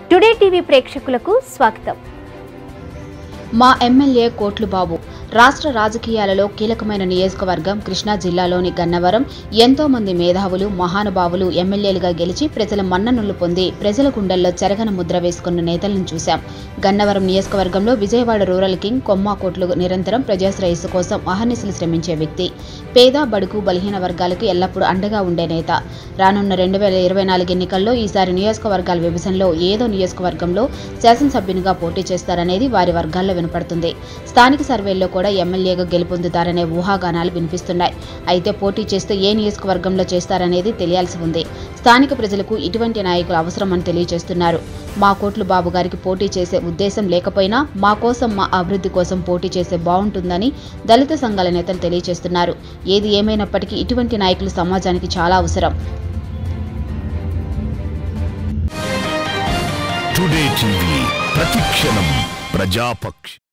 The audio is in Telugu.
టుడే టీవీ ప్రేక్షకులకు స్వాగతం మా ఎమ్మెల్యే కోట్లు బాబు రాష్ట్ర రాజకీయాలలో కీలకమైన నియోజకవర్గం కృష్ణా జిల్లాలోని గన్నవరం ఎంతో మంది మేధావులు మహానుభావులు ఎమ్మెల్యేలుగా గెలిచి ప్రజల మన్ననలు పొంది ప్రజల గుండెల్లో చెరగన ముద్ర వేసుకున్న నేతలను చూశాం గన్నవరం నియోజకవర్గంలో విజయవాడ రూరల్ కింగ్ కొమ్మా కోట్లు నిరంతరం ప్రజాశ్రేయస్సు కోసం అహర్నిశలు శ్రమించే వ్యక్తి పేద బడుగు బలహీన వర్గాలకు ఎల్లప్పుడూ అండగా ఉండే నేత రానున్న రెండు వేల ఇరవై నాలుగు ఎన్నికల్లో ఈసారి నియోజకవర్గాల విభజనలో ఏదో నియోజకవర్గంలో శాసనసభ్యునిగా పోటీ చేస్తారనేది వారి వర్గాల్లో వినపడుతుంది స్థానిక సర్వేల్లో కూడా ఎమ్మెల్యేగా గెలుపొందుతారనే ఊహాగానాలు వినిపిస్తున్నాయి అయితే పోటీ చేస్తే ఏ నియోజకవర్గంలో చేస్తారనేది తెలియాల్సి ఉంది స్థానిక ప్రజలకు ఇటువంటి నాయకులు అవసరమని తెలియజేస్తున్నారు మా కోట్లు బాబు గారికి పోటీ చేసే ఉద్దేశం లేకపోయినా మా కోసం మా అభివృద్ధి కోసం పోటీ చేసే బాగుంటుందని దళిత సంఘాల నేతలు తెలియజేస్తున్నారు ఏది ఏమైనప్పటికీ ఇటువంటి నాయకులు సమాజానికి చాలా అవసరం టుడే టీవీ ప్రతిక్షణం ప్రజాపక్ష